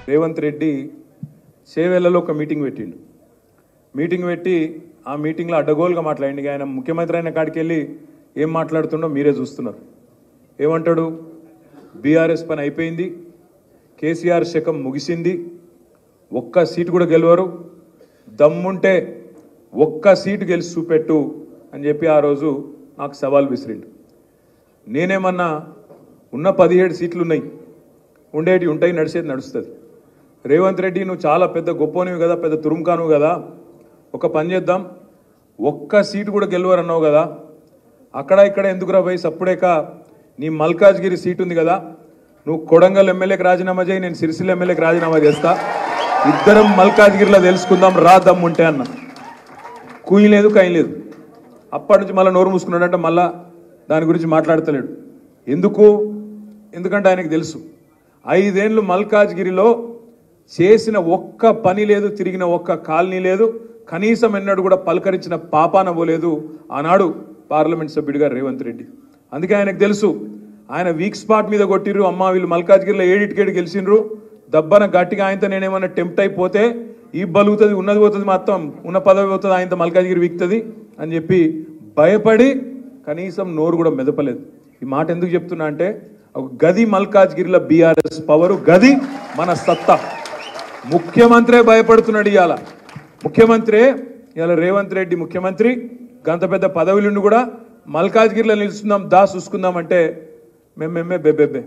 రేవంత్ రెడ్డి చేవేళ్లలో ఒక మీటింగ్ పెట్టిండు మీటింగ్ పెట్టి ఆ మీటింగ్లో అడ్డగోలుగా మాట్లాడింది ఇక ఆయన ముఖ్యమంత్రి అయిన కాడికి వెళ్ళి ఏం మాట్లాడుతుండో మీరే చూస్తున్నారు ఏమంటాడు బీఆర్ఎస్ పని అయిపోయింది కేసీఆర్ శకం ముగిసింది ఒక్క సీటు కూడా గెలవరు దమ్ముంటే ఒక్క సీటు గెలిచి చూపెట్టు అని చెప్పి ఆ రోజు నాకు సవాల్ విసిరిండు నేనేమన్నా ఉన్న పదిహేడు సీట్లు ఉన్నాయి ఉండేటి ఉంటాయి నడిచేది నడుస్తుంది రేవంత్ రెడ్డి నువ్వు చాలా పెద్ద గొప్పనివి కదా పెద్ద తురుంకాను కదా ఒక పని చేద్దాం ఒక్క సీటు కూడా గెలవరన్నావు కదా అక్కడ ఇక్కడ ఎందుకురా పోయి సప్పుడేక నీ మల్కాజ్గిరి సీట్ ఉంది కదా నువ్వు కొడంగల్ ఎమ్మెల్యేకి రాజీనామా చేయి నేను సిరిసిల్ల ఎమ్మెల్యేకి రాజీనామా చేస్తా ఇద్దరం మల్కాజ్గిరిలో తెలుసుకుందాం రా దమ్ముంటే అన్న కూయి లేదు కై లేదు అప్పటి నుంచి మళ్ళీ నోరు మూసుకున్నాడంటే మళ్ళా దాని గురించి మాట్లాడతలేడు ఎందుకు ఎందుకంటే ఆయనకు తెలుసు ఐదేండ్లు మల్కాజ్గిరిలో చేసిన ఒక్క పని లేదు తిరిగిన ఒక్క కాలనీ లేదు కనీసం ఎన్నడూ కూడా పలకరించిన పాపాన పోలేదు ఆనాడు పార్లమెంట్ సభ్యుడిగా రేవంత్ రెడ్డి అందుకే ఆయనకు తెలుసు ఆయన వీక్ స్పాట్ మీద కొట్టిర్రు అమ్మ వీళ్ళు మల్కాజ్గిరిలో ఏడిటికేడు గెలిచిండ్రు దబ్బన గట్టిగా ఆయనతో నేనేమన్నా టెంప్ట్ అయిపోతే ఈ బలుగుతుంది ఉన్నది పోతుంది మొత్తం ఉన్న పదవి పోతుంది ఆయనతో మల్కాజ్గిరి వీక్తుంది అని చెప్పి భయపడి కనీసం నోరు కూడా మెదపలేదు ఈ మాట ఎందుకు చెప్తున్నా అంటే ఒక గది మల్కాజ్గిరిలో బీఆర్ఎస్ పవరు గది మన సత్తా ముఖ్యమంత్రే భయపడుతున్నాడు ఇవాళ ముఖ్యమంత్రి ఇవాళ రేవంత్ రెడ్డి ముఖ్యమంత్రి గంత పెద్ద పదవులుండి కూడా మల్కాజ్గిరిలో నిలుస్తుందాం దా చూసుకుందాం అంటే మేమేమే బెబ్బెబ్బే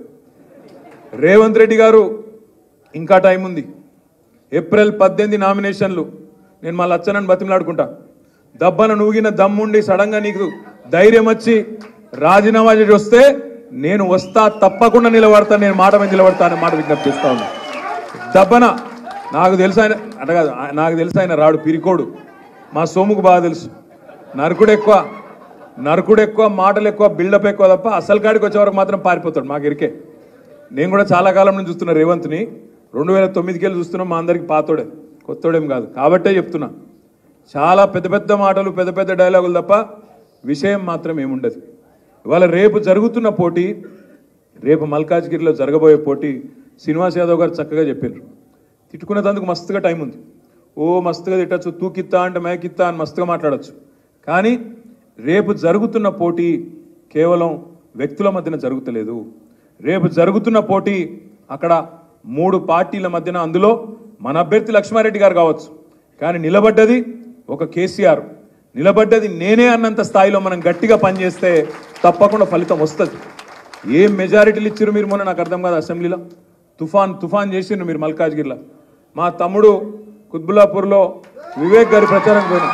రేవంత్ రెడ్డి గారు ఇంకా టైం ఉంది ఏప్రిల్ పద్దెనిమిది నామినేషన్లు నేను మళ్ళీ వచ్చానని బతిమలాడుకుంటా దబ్బన నూగిన దమ్ముండి సడన్గా నీకు ధైర్యం వచ్చి రాజీనామా చేసి వస్తే నేను వస్తా తప్పకుండా నిలబడతా నేను మాట మీద నిలబడతా అనే మాట విజ్ఞప్తి చేస్తా ఉన్నా దబ్బన నాకు తెలుసు ఆయన అంటే కాదు ఆ- నాకు తెలుసు ఆయన రాడు పిరికోడు మా సోముకు బాగా తెలుసు నరకుడు ఎక్కువ నరకుడు ఎక్కువ మాటలు ఎక్కువ బిల్డప్ ఎక్కువ తప్ప అసలు కాడికి వచ్చే వరకు మాత్రం పారిపోతాడు మాకు ఇరికే నేను కూడా చాలా కాలం నుంచి చూస్తున్నా రేవంత్ని రెండు వేల తొమ్మిదికి వెళ్ళి చూస్తున్నాం మా అందరికి పాతోడే కొత్తోడేం కాదు కాబట్టే చెప్తున్నా చాలా పెద్ద పెద్ద మాటలు పెద్ద పెద్ద డైలాగులు తప్ప విషయం మాత్రం ఏముండదు ఇవాళ రేపు జరుగుతున్న పోటీ రేపు మల్కాజ్గిరిలో జరగబోయే పోటీ శ్రీనివాస్ యాదవ్ గారు చక్కగా చెప్పారు తిట్టుకునేందుకు మస్తుగా టైం ఉంది ఓ మస్తుగా తిట్టచ్చు తూకిత్తా అంటే మేకిత్తా అని మస్తుగా మాట్లాడచ్చు కానీ రేపు జరుగుతున్న పోటీ కేవలం వ్యక్తుల మధ్యన జరుగుతలేదు రేపు జరుగుతున్న పోటీ అక్కడ మూడు పార్టీల మధ్యన అందులో మన అభ్యర్థి లక్ష్మారెడ్డి గారు కావచ్చు కానీ నిలబడ్డది ఒక కేసీఆర్ నిలబడ్డది నేనే అన్నంత స్థాయిలో మనం గట్టిగా పనిచేస్తే తప్పకుండా ఫలితం వస్తుంది ఏం మెజారిటీలు ఇచ్చారు మీరు మొన్న నాకు అర్థం కాదు అసెంబ్లీలో తుఫాన్ తుఫాన్ చేసిండ్రు మీరు మల్కాజ్గిరిలో మా తమ్ముడు కుత్బుల్లాపూర్లో వివేక్ గారి ప్రచారం పోయినా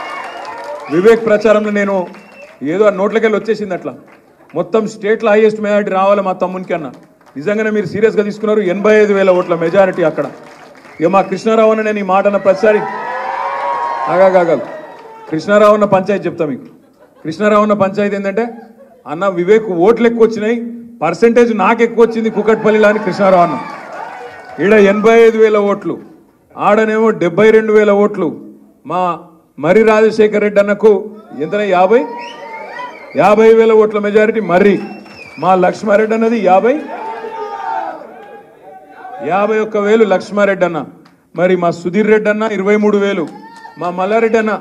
వివేక్ ప్రచారంలో నేను ఏదో ఆ నోట్లకెళ్ళి వచ్చేసింది అట్లా మొత్తం స్టేట్లో హైయెస్ట్ మెజారిటీ రావాలి మా తమ్మునికి అన్న నిజంగానే మీరు సీరియస్గా తీసుకున్నారు ఎనభై ఐదు వేల ఓట్ల మెజారిటీ అక్కడ ఇక మా కృష్ణారావు అన్న నేను ఈ మాట అన్న ప్రతిసారి ఆగాగాగాగు కృష్ణారావు అన్న పంచాయతీ చెప్తా మీకు కృష్ణారావు అన్న పంచాయతీ ఏంటంటే అన్న వివేక్ ఓట్లు ఎక్కువ వచ్చినాయి పర్సంటేజ్ నాకు ఎక్కువ వచ్చింది కుకట్పల్లిలో అని కృష్ణారావు అన్న ఈడ ఎనభై ఐదు వేల ఓట్లు ఆడనేమో డెబ్బై రెండు వేల ఓట్లు మా మరి రాజశేఖర్ రెడ్డి అన్నకు ఎంత యాభై యాభై వేల ఓట్ల మెజారిటీ మర్రి మా లక్ష్మారెడ్డి అన్నది యాభై యాభై ఒక్క వేలు లక్ష్మారెడ్డి అన్న మరి మా సుధీర్ రెడ్డి అన్న ఇరవై మూడు వేలు మా మల్లారెడ్డి అన్న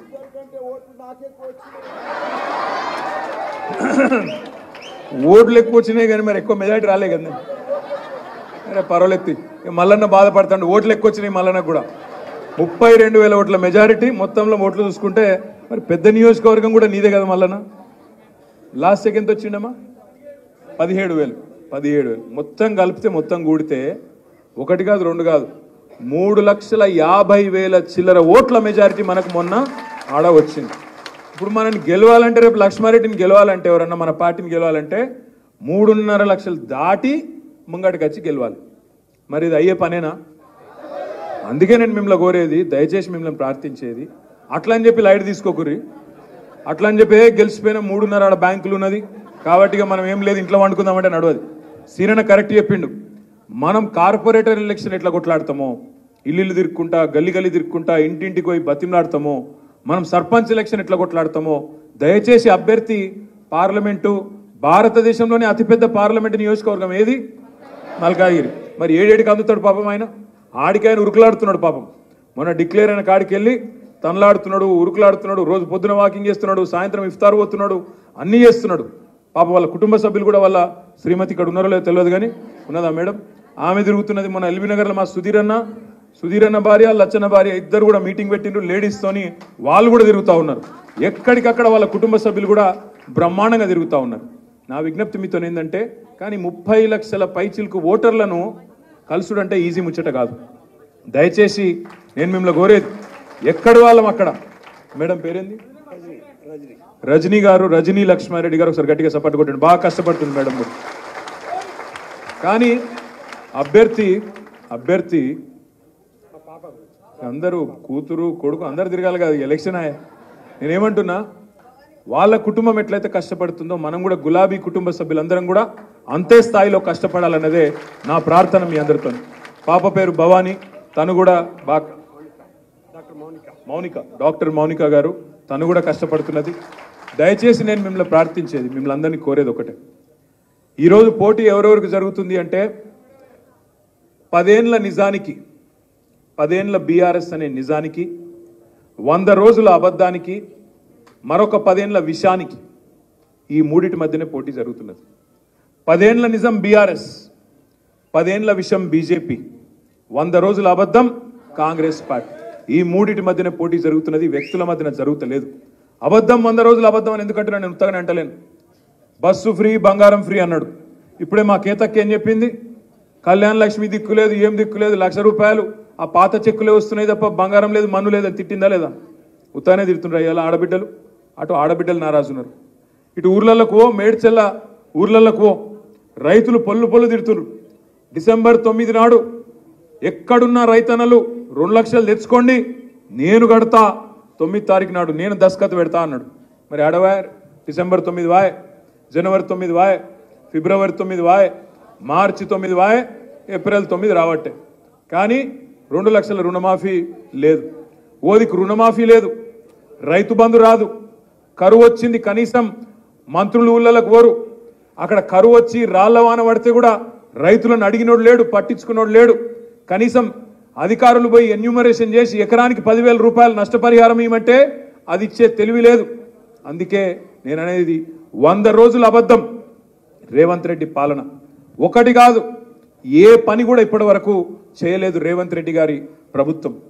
ఓట్లు ఎక్కువ వచ్చినాయి కానీ మరి ఎక్కువ మెజారిటీ రాలే కదా అరే పర్వాలేదు ఇక మల్లన్న బాధపడతాడు ఓట్లు ఎక్కువ వచ్చినాయి మల్లన్న కూడా ముప్పై రెండు వేల ఓట్ల మెజారిటీ మొత్తంలో ఓట్లు చూసుకుంటే మరి పెద్ద నియోజకవర్గం కూడా నీదే కదా మల్లన్న లాస్ట్ సెకండ్ వచ్చిండమ్మా పదిహేడు వేలు పదిహేడు వేలు మొత్తం కలిపితే మొత్తం కూడితే ఒకటి కాదు రెండు కాదు మూడు లక్షల యాభై వేల చిల్లర ఓట్ల మెజారిటీ మనకు మొన్న ఆడ వచ్చింది ఇప్పుడు మనని గెలవాలంటే రేపు లక్ష్మారెడ్డిని గెలవాలంటే ఎవరన్నా మన పార్టీని గెలవాలంటే మూడున్నర లక్షలు దాటి ముంగటికి వచ్చి గెలవాలి మరి ఇది అయ్యే పనేనా అందుకే నేను మిమ్మల్ని కోరేది దయచేసి మిమ్మల్ని ప్రార్థించేది అట్లా అని చెప్పి లైట్ తీసుకోకుర్రి అట్లా అని చెప్పి "ఏ, గెలిచిపోయిన మూడున్నర ఆడ బ్యాంకులు ఉన్నది కాబట్టి ఇక మనం ఏం లేదు ఇంట్లో వండుకుందామంటే నడవదు సీరన కరెక్ట్ చెప్పిండు మనం కార్పొరేటర్ ఎలక్షన్ ఎట్లా కొట్లాడతామో ఇల్లు ఇల్లు తిరుక్కుంటా గల్లి గల్లి తిరుక్కుంటా ఇంటింటికి పోయి బతిమలాడతామో మనం సర్పంచ్ ఎలక్షన్ ఎట్లా కొట్లాడతామో దయచేసి అభ్యర్థి పార్లమెంటు భారతదేశంలోనే అతిపెద్ద పార్లమెంటు నియోజకవర్గం ఏది మల్కాగిరి మరి ఏడేడికి అందుతాడు పాపం ఆయన ఆడికాయన ఉరుకులాడుతున్నాడు పాపం మొన్న డిక్లేర్ అయిన కాడికి వెళ్ళి తనలాడుతున్నాడు ఉరుకులాడుతున్నాడు రోజు పొద్దున వాకింగ్ చేస్తున్నాడు సాయంత్రం ఇఫ్తార్ పోతున్నాడు అన్నీ చేస్తున్నాడు పాపం వాళ్ళ కుటుంబ సభ్యులు కూడా వాళ్ళ శ్రీమతి ఇక్కడ ఉన్నారో లేదో తెలియదు కానీ ఉన్నదా మేడం ఆమె తిరుగుతున్నది మన ఎల్బీ నగర్లో మా సుధీర్ అన్న సుధీర్ అన్న భార్య లచ్చన్న భార్య ఇద్దరు కూడా మీటింగ్ పెట్టిండ్రు లేడీస్ తోని వాళ్ళు కూడా తిరుగుతూ ఉన్నారు ఎక్కడికక్కడ వాళ్ళ కుటుంబ సభ్యులు కూడా బ్రహ్మాండంగా తిరుగుతూ ఉన్నారు నా విజ్ఞప్తి మీతో ఏంటంటే కానీ ముప్పై లక్షల పైచిలకు ఓటర్లను కలుసుడంటే ఈజీ ముచ్చట కాదు దయచేసి నేను మిమ్మల్ని కోరేది ఎక్కడి వాళ్ళం అక్కడ మేడం పేరేంది రజనీ గారు రజనీ లక్ష్మారెడ్డి గారు ఒకసారి గట్టిగా సపోర్ట్ కొట్టండి బాగా కష్టపడుతుంది మేడం కూడా కానీ అభ్యర్థి అభ్యర్థి అందరూ కూతురు కొడుకు అందరు తిరగాలి కదా ఎలక్షన్ ఆయా నేనేమంటున్నా వాళ్ళ కుటుంబం ఎట్లయితే కష్టపడుతుందో మనం కూడా గులాబీ కుటుంబ సభ్యులందరం కూడా అంతే స్థాయిలో కష్టపడాలన్నదే నా ప్రార్థన మీ అందరితో పాప పేరు భవానీ తను కూడా బాగా మౌనిక డాక్టర్ మౌనిక గారు తను కూడా కష్టపడుతున్నది దయచేసి నేను మిమ్మల్ని ప్రార్థించేది మిమ్మల్ని అందరినీ కోరేది ఒకటే ఈరోజు పోటీ ఎవరెవరికి జరుగుతుంది అంటే పదేండ్ల నిజానికి పదేండ్ల బీఆర్ఎస్ అనే నిజానికి వంద రోజుల అబద్ధానికి మరొక పదేండ్ల విషానికి ఈ మూడిటి మధ్యనే పోటీ జరుగుతున్నది పదేండ్ల నిజం బీఆర్ఎస్ పదేండ్ల విషం బీజేపీ వంద రోజుల అబద్ధం కాంగ్రెస్ పార్టీ ఈ మూడిటి మధ్యనే పోటీ జరుగుతున్నది వ్యక్తుల మధ్యన జరుగుతలేదు అబద్ధం వంద రోజుల అబద్ధం అని ఎందుకంటే నేను ఉత్తగానే అంటలేను బస్సు ఫ్రీ బంగారం ఫ్రీ అన్నాడు ఇప్పుడే మా కేతక్క ఏం చెప్పింది కళ్యాణ లక్ష్మి దిక్కు లేదు ఏం దిక్కు లేదు లక్ష రూపాయలు ఆ పాత చెక్కులే వస్తున్నాయి తప్ప బంగారం లేదు మన్ను లేదు అని తిట్టిందా లేదా ఉత్తానే తిడుతుండ్రు అయ్యాల ఆడబిడ్డలు అటు ఆడబిడ్డలు నారాజున్నారు ఇటు ఊర్లలకు ఓ మేడ్చెల్ల ఊర్లలకు ఓ రైతులు పొల్లు పొల్లు తిడుతున్నారు డిసెంబర్ తొమ్మిది నాడు ఎక్కడున్న రైతన్నలు రెండు లక్షలు తెచ్చుకోండి నేను కడతా తొమ్మిది తారీఖు నాడు నేను దస్కత్ పెడతా అన్నాడు మరి అడవాయ్ డిసెంబర్ తొమ్మిది వాయ్ జనవరి తొమ్మిది వాయ్ ఫిబ్రవరి తొమ్మిది వాయ్ మార్చి తొమ్మిది వాయ్ ఏప్రిల్ తొమ్మిది రావట్టే కానీ రెండు లక్షల రుణమాఫీ లేదు ఓదికి రుణమాఫీ లేదు రైతు బంధు రాదు కరువు వచ్చింది కనీసం మంత్రులు ఊళ్ళలకు పోరు అక్కడ కరువు వచ్చి రాళ్ల వాన పడితే కూడా రైతులను అడిగినోడు లేడు పట్టించుకున్నోడు లేడు కనీసం అధికారులు పోయి ఎన్యూమరేషన్ చేసి ఎకరానికి పదివేల రూపాయలు నష్టపరిహారం ఇవ్వమంటే అది ఇచ్చే తెలివి లేదు అందుకే నేను అనేది వంద రోజుల అబద్ధం రేవంత్ రెడ్డి పాలన ఒకటి కాదు ఏ పని కూడా ఇప్పటి వరకు చేయలేదు రేవంత్ రెడ్డి గారి ప్రభుత్వం